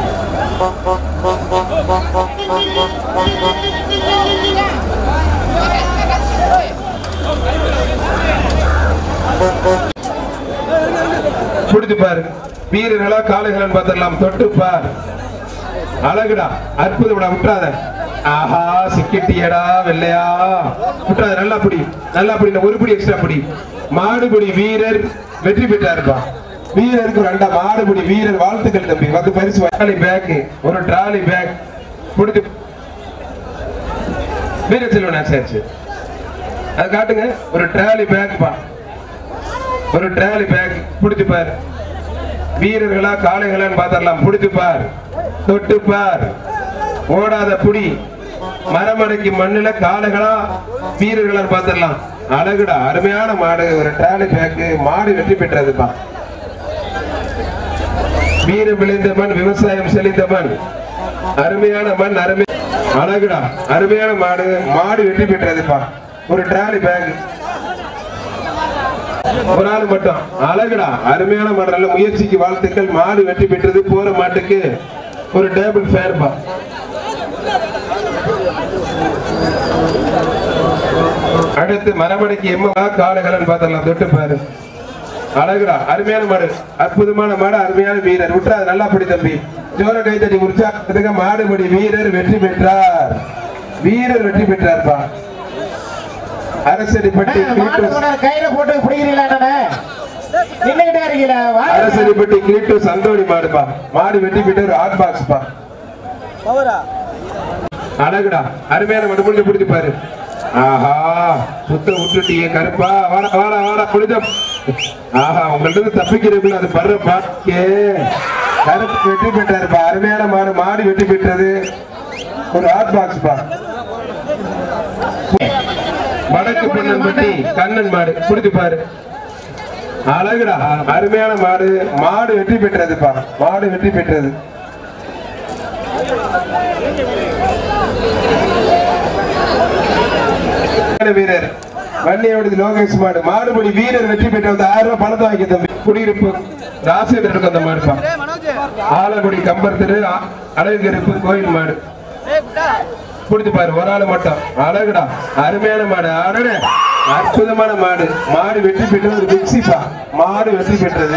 பிடிச்சு பாரு வீரர்களா காளைகளான்னு பார்த்துடலாம் தொட்டு பார் அழகுடா அற்புதம்டா விட்டுறாத ஆஹா சிக்கிட்டியடா வெள்ளையா விட்டுறாத நல்லா பிடி நல்லா பிடி இன்னும் ஒரு பிடி எக்ஸ்ட்ரா பிடி மாடுபிடி வீரர் வெற்றி பெற்றாருப்பா வீரருக்கு ஒரு அண்டா மாடுபிடி வீரர் வாழ்த்துக்கள் தம்பி வந்து பரிசு ட்ராலி பேக் ஒரு ட்ராலி பேக் பிடிச்சு வீர செல்வன் சரி சரி அது காட்டுங்க ஒரு ட்ராலி பேக் பா ஒரு ட்ராலி பேக் பிடிச்சு பார் வீரர்களா காளைகளான்னு பார்த்தரலாம் பிடிச்சு பார் தொட்டு பார் ஓடாத புடி மரமடைக்கு மண்ணுல காளைகளா வீரர்களான்னு பார்த்தரலாம் அழகுடா அருமையான மாடு ஒரு ட்ராலி பேக்கு மாடு வெற்றி பெற்றதுப்பா வீரம் விளைந்த மண் விவசாயம் செழித்த மண் அருமையான மண் அருமை அழகுடா அருமையான மாடு மாடு வெற்றி பெற்றதுப்பா ஒரு ட்ராலி பேக் ஒரு ஆள் மட்டும் அழகுடா அருமையான மாடு நல்ல முயற்சிக்கு வாழ்த்துக்கள் மாடு வெற்றி பெற்றது போற மாட்டுக்கு ஒரு டேபிள் ஃபேன் பா அடுத்து மரமடைக்கு எம்ம காடுகளன்னு பார்த்தலாம் தொட்டு பாரு அழகுடா அருமையான மாடு அற்புதமான மாடு அருமையான வீரர் விட்டா அது நல்லா பிடி தம்பி ஜோர கைத்தடி உற்சாகத்துக்கு மாடுபடி வீரர் வெற்றி பெற்றார் வீரர் வெற்றி பெற்றார்ப்பா அரசடிப்பட்டி மாட்டு கிரீட்டு கொண்டாரு கையில போட்டு பிடிக்கிறீங்களா என்னண்ணே நின்னுகிட்டே இருக்கீங்களா வாங்க. அரசடிப்பட்டி கிரீட்டு சந்தோடி மாடுப்பா மாடு வெட்டி போயிட்டு ஒரு ஹாட் பாக்ஸ் பா அழகுடா அருமையான மாடு முடிஞ்சு பிடிச்சு பாரு ஆஹா சுத்த விட்டுட்டியே கருப்பா வாடா வாடா வாடா முடிஞ்ச ஆஹா உங்கள்ட்ட இருந்து தப்பிக்கிறதுக்குள்ள அது படுற பாக்கே கருப்பு வெட்டி பெற்றாருப்பா அருமையான மாடு மாடு வெட்டி பெற்றது ஒரு ஹாட் பாக்ஸ் பா வடக்கு பொன்னன்பட்டி கண்ணன் மாடு பிடிச்சு பாரு அழகுடா அருமையான மாடு மாடு வெற்றி பெற்றதுப்பா மாடு வெற்றி பெற்றது வீரர் வன்னியோட லோகேஷ் மாடு மாடுபடி வீரர் வெற்றி பெற்ற வந்து ஆயிரம் ரூபாய் பணத்தை வாங்கி தம்பி குடியிருப்பு ராசேந்திரனுக்கு அந்த மாடுப்பா ஆலங்குடி கம்பர் திரு அ- அழகரிப்பு கோயில் மாடு பிடிச்சு பாரு ஒரு ஆளு மட்டும் அழகுடா அருமையான மாடு அடடே அற்புதமான மாடு மாடு வெற்றி பெற்றது ஒரு மிக்சிப்பா மாடு வெற்றி பெற்றது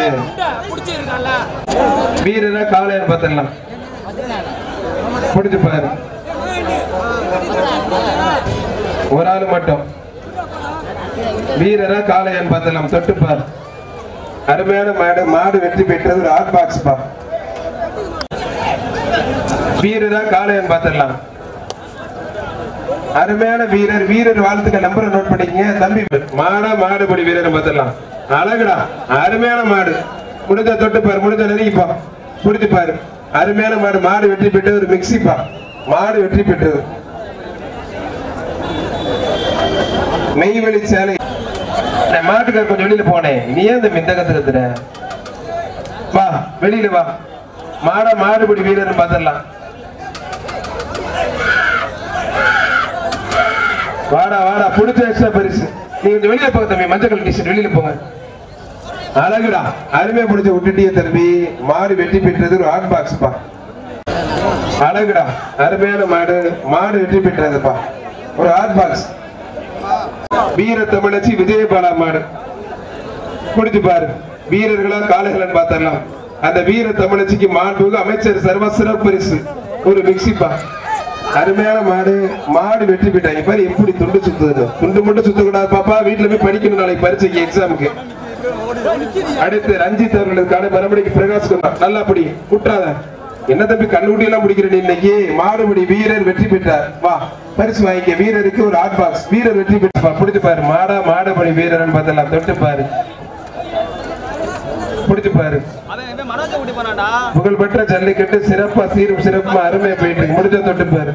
வீரனா காளையன் பார்த்துடலாம் பிடிச்சு பாரு ஒரு ஆளு மட்டும் வீரரா காளையன் பார்த்தலாம் தொட்டுப்பார் அருமையான மாடு மாடு வெற்றி பெற்றது ஒரு ஹாட் பாக்ஸ் பா வீரரா காளையன் பார்த்துடலாம் அருமையான வீரர் வீரர் வாழ்த்துக்கள் நம்பரை நோட் பண்ணிக்கங்க தம்பி மாடா மாடுபடி வீரர் பார்த்துடலாம் அழகுடா அருமையான மாடு முடிஞ்ச தொட்டுப்பார் முடிஞ்ச நெருங்கிப்பா பிடிச்சு பாரு அருமையான மாடு மாடு வெற்றி பெற்றது ஒரு மிக்சிப்பா மாடு வெற்றி பெற்றது மெய்வெளி சேலை நான் மாட்டுக்கார கொஞ்சம் வெளியில போனேன் நீ ஏன் இந்த மிந்தகத்தை கத்துற வா வெளியில வா மாட மாடுபடி வீரர் பார்த்துடலாம் வாடா வாடா பிடிச்ச எக்ஸ்ட்ரா பரிசு நீ கொஞ்சம் வெளியில போங்க தம்பி மஞ்சள் கலர் டிஷர்ட் வெளியில போங்க அழகுடா அருமையா பிடிச்ச விட்டுட்டிய தம்பி மாடு வெட்டி பெற்றது ஒரு ஹாட் பாக்ஸ் பா அழகுடா அருமையான மாடு மாடு வெற்றி பெற்றதுப்பா ஒரு ஹாட் பாக்ஸ் வீர தமிழச்சி விஜயபாலா மாடு குடிச்சு பாரு வீரர்களா காளைகளன் பார்த்தரலாம் அந்த வீர தமிழச்சிக்கு மாண்புக்கு அமைச்சர் சர்வ சிறப்பு பரிசு ஒரு மிக்சிப்பா அருமையான மாடு மாடு வெற்றி பெற்றாங்க பாரு எப்படி துண்டு சுத்துது துண்டு மட்டும் சுத்தக்கூடாது பாப்பா வீட்டுல போய் படிக்கணும் நாளைக்கு பரீட்சைக்கு எக்ஸாமுக்கு அடுத்து ரஞ்சித் அவர்களுக்கான மறுபடிக்கு பிரகாஷ் குமார் நல்லா படி குற்றாத என்ன தம்பி கண்ணுக்குட்டி எல்லாம் பிடிக்கிற நீ இன்னைக்கு மாடுபடி வீரர் வெற்றி பெற்றார் வா பரிசு வாங்கிக்க வீரருக்கு ஒரு ஹாட் பாக்ஸ் வீரர் வெற்றி பெற்றார் பிடிச்சு பாரு மாடா மாடுபடி வீரர்னு பார்த்தலாம் தொட்டு பாரு பிடிச்சு பாரு அவன் இவன் மனோஜை கூட்டி போனான்டா புகழ்பெற்ற ஜல்லிக்கட்டு சிறப்பா சீரும் சிறப்புமா அருமையா போயிட்டு இருக்கு. முடிஞ்ச தொட்டு பாரு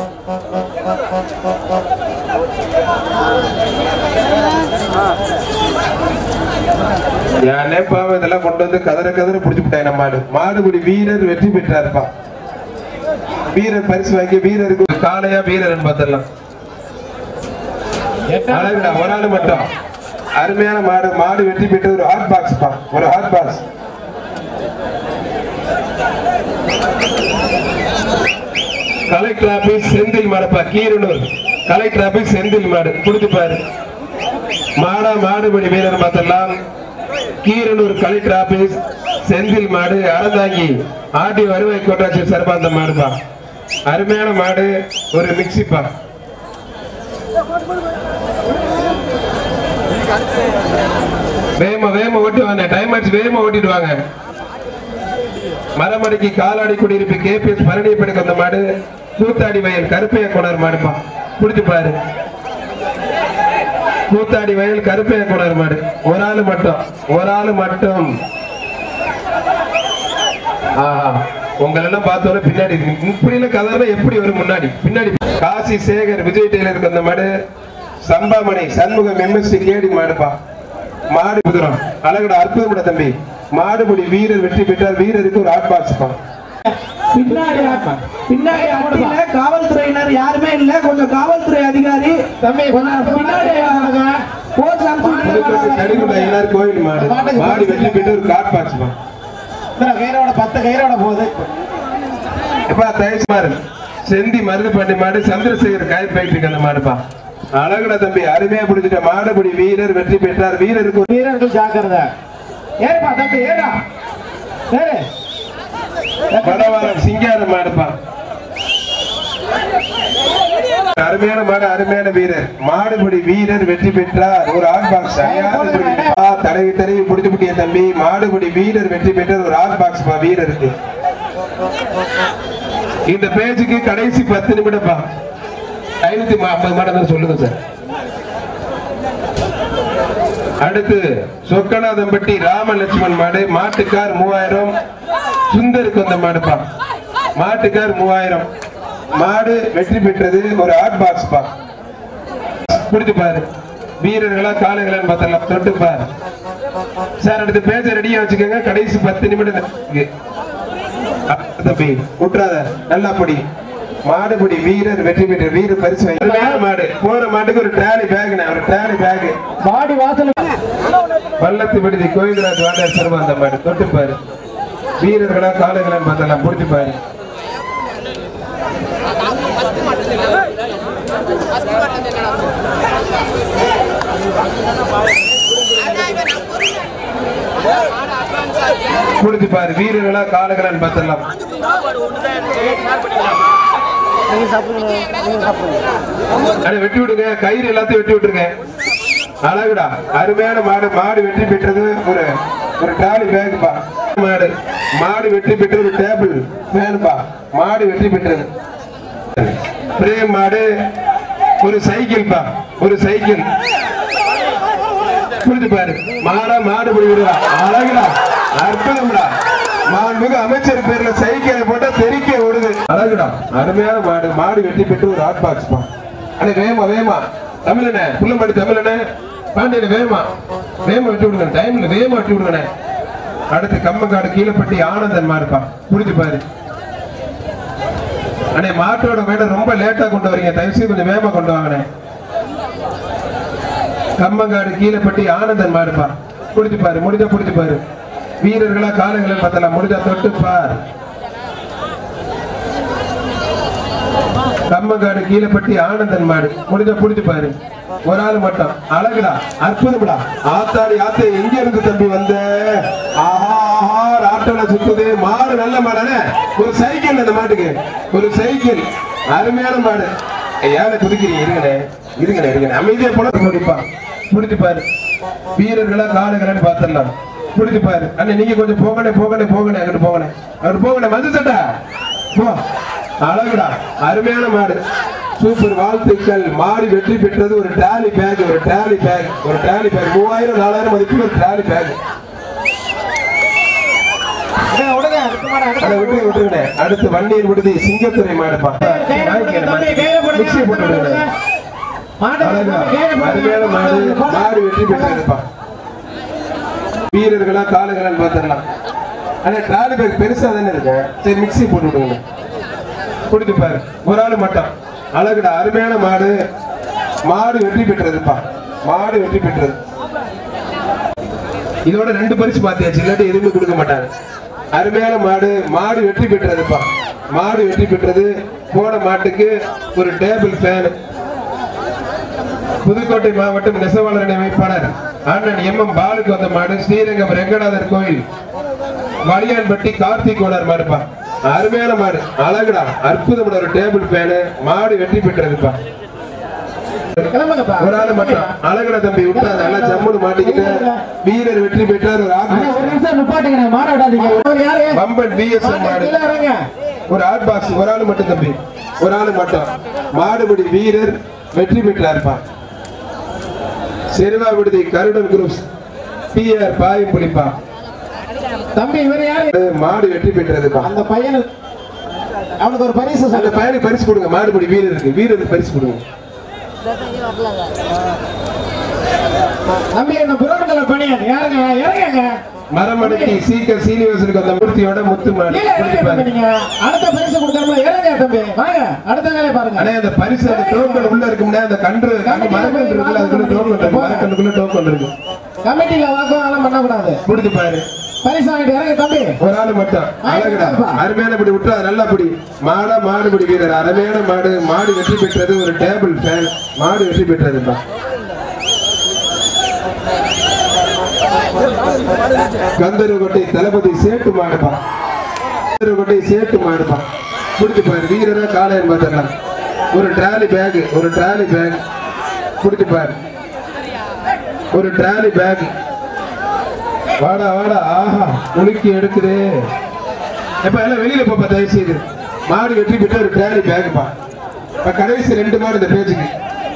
யானே பாவம் இதெல்லாம் கொண்டு வந்து கதற கதற புடிச்சு விட்டாங்க நம்ம மாடு மாடுபடி வீரர் வெற்றி பெற்றாருப்பா வீரர் பரிசு வாங்கி வீரருக்கு ஒரு காளையா வீரர் பார்த்தரலாம் அழகுடா ஒரு ஆளு மட்டும் அருமையான மாடு மாடு வெற்றி பெற்றது ஒரு ஹாட் பாக்ஸ் பா ஒரு hot box collector office Senthil மாடுப்பா கீரனூர் கலெக்டர் ஆபீஸ் செந்தில் மாடு கொடுத்து பாரு மாடா மாடுபடி வீரர் பார்த்தெல்லாம் கீரனூர் கலெக்டர் ஆபீஸ் செந்தில் மாடு அறந்தாங்கி ஆடி வருவாய் கோட்டாட்சி சார்பா அந்த மாடுப்பா அருமையான மாடு ஒரு மிக்சிப்பா வேகமா வேகமா ஓட்டி வாங்க டைம் ஆச்சு வேகமா ஓட்டிட்டு வாங்க மரமடிக்கு காலாடி குடியிருப்பு கேபிஎஸ் பழனியப்பனுக்கு அந்த மாடு கூத்தாடி வயல் கருப்பைய கொணர் மாடுப்பா பிடிச்சு பாரு கூத்தாடி வயல் கருப்பைய கொணர் மாடு ஒரு ஆளு மட்டும் ஒரு ஆளு மட்டும் ஆஹா உங்களெல்லாம் பார்த்தோட பின்னாடி இப்படி எல்லாம் கதை எப்படி வரும் முன்னாடி பின்னாடி காசி சேகர் விஜய் டெய்லருக்கு அந்த மாடு சம்பாமணி சண்முகம் எம்எஸ்டி கேடி மாடுப்பா மாடு குதிரம் அழகுட அற்புதம் தம்பி மாடுபடி வீரர் வெற்றி பெற்றார் வீரருக்கு ஒரு ஹாட் பாக்ஸ் பா பின்னாடி பின்னாடி அட்டியில காவல்துறையினர் யாருமே இல்ல கொஞ்சம் காவல்துறை அதிகாரி தம்பி கொஞ்சம் பின்னாடி போஸ்ட் புதுக்கோட்டை கடிகுடா எல்லாரும் கோயில் மாடு மாடு வெற்றி பெற்று ஒரு ஹாட் பாக்ஸ் பா கயிறோட பத்து கயிறோட போகுது எப்பா தயசுமாரு செந்தி மருதுப்பட்டி மாடு சந்திரசேகர் காய் ஃபேக்டரிக்கு அந்த மாடுப்பா அழகுடா தம்பி அருமையா பிடிச்சிட்ட மாடுபடி வீரர் வெற்றி பெற்றார் வீரருக்கு ஒரு வீரர்கள் ஜாக்கிரதை ஏறுப்பா தம்பி ஏறா ஏறு படவாரம் சிங்கார மாடுப்பா அருமையான மாடு அருமையான வீரர் மாடுபடி வீரர் வெற்றி பெற்றார் ஒரு ஆட் பாக்ஸ் தடவி தடவி பிடிச்சு பிடிய தம்பி மாடுபடி வீரர் வெற்றி பெற்றார் ஒரு ஆட் பாக்ஸ் பா வீரருக்கு இந்த பேஜுக்கு கடைசி பத்து நிமிடம்ப்பா ஐநூத்தி ஐம்பது மாடம் சொல்லுங்க சார் அடுத்து சொக்கநாதம்பட்டி ராமலட்சுமன் மாடு மாட்டுக்கார் மூவாயிரம் சுந்தருக்கு வந்த மாடுப்பா மாட்டுக்கார் மூவாயிரம் மாடு வெற்றி பெற்றது ஒரு ஹாட் பாக்ஸ் பா பிடிச்சு பாரு வீரர்களா காளைகளான்னு பார்த்தலாம் தொட்டு பாரு சார் அடுத்து பேச ரெடியா வச்சுக்கோங்க கடைசி பத்து நிமிடம் இருக்கு. அப்ப தம்பி விட்டுறாத நல்லா படி மாடுபடி வீரர் வெற்றி பெற்ற வீர பரிசு வாங்கி- அருமையான மாடு போற மாட்டுக்கு ஒரு ட்ராலி பேக் ஒரு ட்ராலி பேக் பாடி வாசல் பள்ளத்து விடுதி கோவிந்தராஜ் வாண்டர் சிறுவா அந்த மாடு தொட்டு பாரு வீரர்களா காளைகளா பார்த்தலாம் பிடிச்சு பாரு பிடிச்சு பாரு வீரர்களா காளைகளான்னு பார்த்தலாம் அட வெட்டி விடுங்க கயிறு எல்லாத்தையும் வெட்டி விட்டுருங்க அழகுடா அருமையான மாடு மாடு வெற்றி பெற்றது ஒரு ஒரு ட்ராலி பேக்குப்பா மாடு மாடு வெற்றி பெற்றது ஒரு டேபிள் ஃபேனுப்பா மாடு வெற்றி பெற்றது பிரேம் மாடு ஒரு சைக்கிள்ப்பா ஒரு சைக்கிள் புரிஞ்சு பாரு மாடா மாடு பிடி விடுவா அழகுடா அற்புதம்டா மாண்புமிகு அமைச்சர் பேர்ல சைக்கிளை போட்டா தெறிக்க ஓடுது அழகுடா அருமையான மாடு மாடு வெட்டி பெற்று ஒரு ஹாட் பாக்ஸ் பா அண்ணே வேமா வேமா தமிழனே புள்ளம்பாடி தமிழனே பாண்டியன வேமா வேமா வெட்டி விடுங்க டைம்ல வேமா வெட்டி விடுங்கண்ணே அடுத்து கம்மங்காடு கீழப்பட்டி ஆனந்தன் மாடுப்பா புரிஞ்சு பாரு அண்ணே மாட்டோட மேட ரொம்ப லேட்டா கொண்டு வரீங்க தயவு செய்து கொஞ்சம் வேகமா கொண்டு வாங்கண்ணே கம்மங்காடு கீழப்பட்டி ஆனந்தன் மாடுப்பா பிடிச்சு பாரு முடிஞ்சா பிடிச்சு பாரு வீரர்களா காலங்களை பார்த்தலாம் முடிஞ்சா தொட்டு பார் கம்மங்காடு கீழப்பட்டி ஆனந்தன் மாடு முடிஞ்சா பிடிச்சு பாரு ஒரு ஆள் மட்டும் அழகுடா அற்புதம்டா ஆத்தாடி ஆத்தே எங்க இருந்து தம்பி வந்த ஆஹா ஆஹா ராட்டோல சுத்துது மாடு நல்ல மாடானே ஒரு சைக்கிள் அந்த மாட்டுக்கு ஒரு சைக்கிள் அருமையான மாடு ஏழை குதிக்கிறீங்க இருங்கண்ணே இருங்கண்ணே இருங்கண்ணே அமைதியா போல முடிப்பா பிடிச்சு பாரு வீரர்களா காடுகளான்னு பார்த்துடலாம் பிடிச்சு பாரு அண்ணே நீங்க கொஞ்சம் போகணே போகணே போகணே அங்கிட்டு போகணே அங்கிட்டு போகணே வந்து சட்டா போ அழகுடா அருமையான மாடு சூப்பர் வாழ்த்துக்கள் மாடு வெற்றி பெற்றது ஒரு டாலி பேக் ஒரு டாலி பேக் ஒரு டாலி பேக் மூவாயிரம் நாலாயிரம் மதிப்பு ஒரு டாலி பேக் விடுங்க, விடுங்க, அடுத்த மாடு, அடுத்த அதை மாடு. விட்டு விட்டுருங்க அடுத்து வண்டியில் விடுதி சிங்கத்துறை மாடுப்பா கையில போடுங்க, தம்பி, கையில போடுங்க, மிக்சி போட்டு அடுத்த மாடு விடுங்க விடுங்க. மாட்டை அழகா கையில போடுங்க. அருமையான மாடு மாடு வெற்றி பெற்றதுப்பா வீரர்களா காலுகளான்னு பார்த்துடலாம் ஆனா ட்ராலி பேக் பெருசா தானே இருக்கு சரி மிக்ஸி போட்டு விடுங்க குடித்து பாரு ஒரு ஆள் மட்டும் அழகுடா அருமையான மாடு மாடு வெற்றி பெற்றதுப்பா மாடு வெற்றி பெற்றது இதோட ரெண்டு பரிசு பார்த்தியாச்சு இல்லாட்டி எதுவுமே கொடுக்க மாட்டாங்க அருமையான மாடு மாடு வெற்றி பெற்றதுப்பா மாடு வெற்றி பெற்றது போன மாட்டுக்கு ஒரு டேபிள் ஃபேன் புதுக்கோட்டை மாவட்டம் நெசவாளர் அமைப்பாளர் அண்ணன் எம் எம் பாலுக்கு வந்த மாடு ஸ்ரீரங்கம் ரெங்கநாதர் கோயில் மணியான்பட்டி கார்த்திக் ஓனர் மாடுப்பா அருமையான மாடு அழகுடா அற்புதமான ஒரு டேபிள் ஃபேனு மாடு வெற்றி பெற்றதுப்பா கிளம்புங்கப்பா. ஒரு ஆள் மட்டும் அழகுடா தம்பி விட்டா நல்லா ஜம்முன்னு மாட்டிக்கிட்டு வீரர் வெற்றி பெற்றார் ஒரு அண்ணா, ஒரு ஆத்மா நிமிஷம் நிப்பாட்டுங்க மாட விடாதீங்க அவர் யாரு? பம்பன் பிஎஸ்எம் மாட்டை மாடு கீழே இறங்க. ஒரு ஆட் பாக்ஸ் ஒரு ஆள் மட்டும் தம்பி ஒரு ஆள் மட்டும் மாடுபிடி வீரர் வெற்றி பெற்றார்ப்பா செருவா விடுதி கருடன் குரூப்ஸ் பிஆர் பாயும் புலிப்பா தம்பி இவர் யாரு மாடு வெற்றி பெற்றதுப்பா அந்த பையனு அவனுக்கு ஒரு பரிசு அந்த சொல்லு பையனுக்கு பரிசு கொடுங்க மாடுபிடி வீரருக்கு வீரருக்கு பரிசு கொடுங்க தம்பி இந்த புறமண்டல பணியன் யாருங்க இறங்குங்க மரமடக்கி சீக்கிரம் சீனிவாசனுக்கு அந்த மூர்த்தியோட முத்து மாடு கீழே இறங்க கொடுத்து தம்பி பாரு. நீங்க அடுத்த பரிசு கொடுக்கணும்ல இறங்க தம்பி வாங்க அடுத்த வேலையை பாருங்க அண்ணே அந்த பரிசு அந்த டோக்கன் உள்ள இருக்கும்னா அந்த கன்று கன்று மரக்கன்று இருக்குல்ல அதுக்குள்ள டோக்கன் இருக்கு மரக்கன்றுக்குள்ள டோக்கன் இருக்கு கமிட்டியில வாக்கம் எல்லாம் பண்ணக்கூடாது கொடுத்து பாரு பரிசு வாங்கிட்டு இறங்க தம்பி ஒரு ஆளு மட்டும் அழகுடா அருமையான படி விட்டா நல்லா படி மாடா மாடு படி வீரர் அருமையான மாடு மாடு வெற்றி பெற்றது ஒரு டேபிள் ஃபேன் மாடு வெற்றி பெற்றதுப்பா கந்தரகோட்டை தளபதி சேட்டு மாடுப்பா கந்தரகோட்டை சேட்டு மாடுப்பா பிடிச்சு பாரு வீரரா காலையன் பார்த்துடலாம் ஒரு ட்ராலி பேக் ஒரு ட்ராலி பேக் பிடிச்சு பாரு ஒரு ட்ராலி பேக் வாடா வாடா ஆஹா உலுக்கி எடுக்குது எப்ப எல்லாம் வெளியில போப்பா தயவு செய்து மாடு வெற்றி பெற்று ஒரு ட்ராலி பேக்குப்பா இப்ப கடைசி ரெண்டு மாடு இந்த பேச்சுக்கு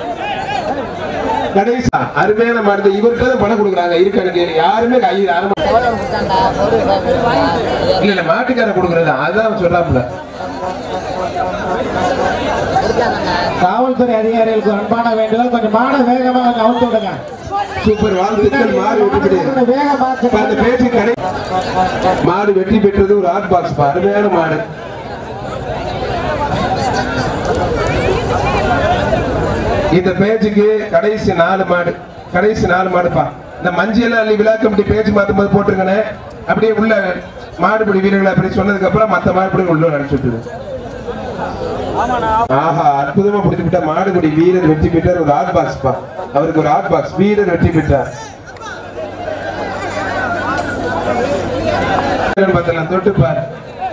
கடைசி அருமையான மாடு இவர்கிட்ட தான் பணம் கொடுக்குறாங்க இருக்கான்னு கேளு யாருமே கை யாரும் இல்ல இல்ல மாட்டுக்காரன் கொடுக்குறது அதான் சொல்றாப்புல காவல்துறை அதிகாரிகளுக்கு அன்பான வேண்டுதல் கொஞ்சம் மாட வேகமா கொஞ்சம் அவுத்து விடுங்க சூப்பர் வாழ்த்துக்கள் மாடு வெற்றி பெற்று கொஞ்சம் வேகமா இப்ப அந்த பேச்சு கடை மாடு வெற்றி பெற்றது ஒரு ஹாட் பாக்ஸ் அருமையான மாடு இந்த பேச்சுக்கு கடைசி நாலு மாடு கடைசி நாலு மாடுப்பா இந்த மஞ்சள் அள்ளி விழா கமிட்டி பேச்சு மாத்தும் போது போட்டுருங்கண்ணே அப்படியே உள்ள மாடுபிடி வீரர்களை அப்படி சொன்னதுக்கு அப்புறம் மத்த மாடுபிடி உள்ள நினைச்சுட்டு ஆஹா அற்புதமா பிடிச்சு விட்டா மாடுபிடி வீரர் வெற்றி பெற்றார் ஒரு ஹாட் பாக்ஸ் பா அவருக்கு ஒரு ஹாட் பாக்ஸ் வீரர் வெற்றி பெற்றார் பார்த்தலாம் தொட்டு பாரு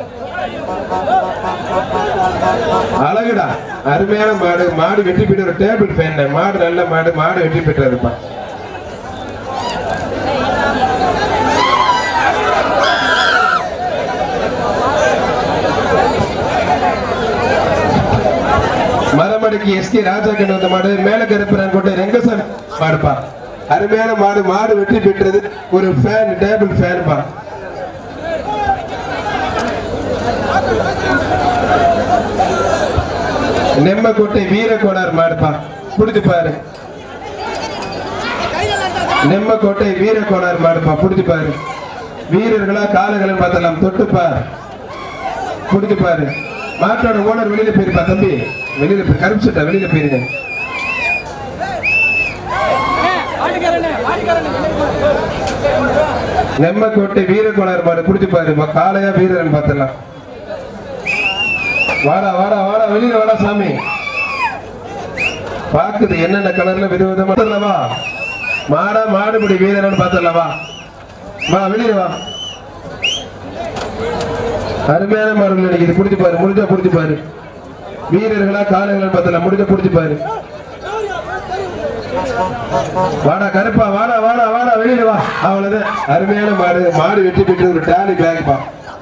அழகுடா அருமையான மாடு மாடு வெற்றி பெற்ற ஒரு டேபிள் ஃபேன் மாடு நல்ல மாடு மாடு வெற்றி பெற்றதுப்பா மரமடிக்கு எஸ்கே ராஜா கண்டு வந்த மாடு மேல கருப்பரன் கோட்டை ரெங்கசாமி மாடுப்பா அருமையான மாடு மாடு வெற்றி பெற்றது ஒரு ஃபேன் டேபிள் ஃபேன்ப்பா நெம்மக்கோட்டை வீரகோடார் மாடுப்பா புடிச்சு பாரு நெம்மக்கோட்டை வீரகோடார் மாடுப்பா புடிச்சு பாரு வீரர்களா காலங்களை பார்த்தலாம் தொட்டு பாரு புடிச்சு பாரு மாட்டோட ஓனர் வெளியில போயிருப்பா தம்பி வெளியில போய் கருப்பு சட்டை வெளியில போயிருங்க நெம்மக்கோட்டை வீரகுணர் மாடு பிடிச்சு பாரு ம- காளையா வீரன் பார்த்தலாம் வாடா வாடா வாடா வெளியில வாடா சாமி பாக்குது என்னென்ன கலர்ல விதவிதமா பார்த்தலவா மாடா மாடுபிடி வீரன் பார்த்தலவா வா வெளியில வா அருமையான மாடுகள் இன்னைக்கு இது பிடிச்சு பாரு முடிஞ்சா பிடிச்சு பாரு வீரர்களா காளைகளா பார்த்தல முடிஞ்சா பிடிச்சு பாரு வாடா கருப்பா வாடா வாடா வாடா வெளியில வா அவ்வளவுதான் அருமையான மாடு மாடு வெட்டி பெற்று ஒரு டாலி பேக் பா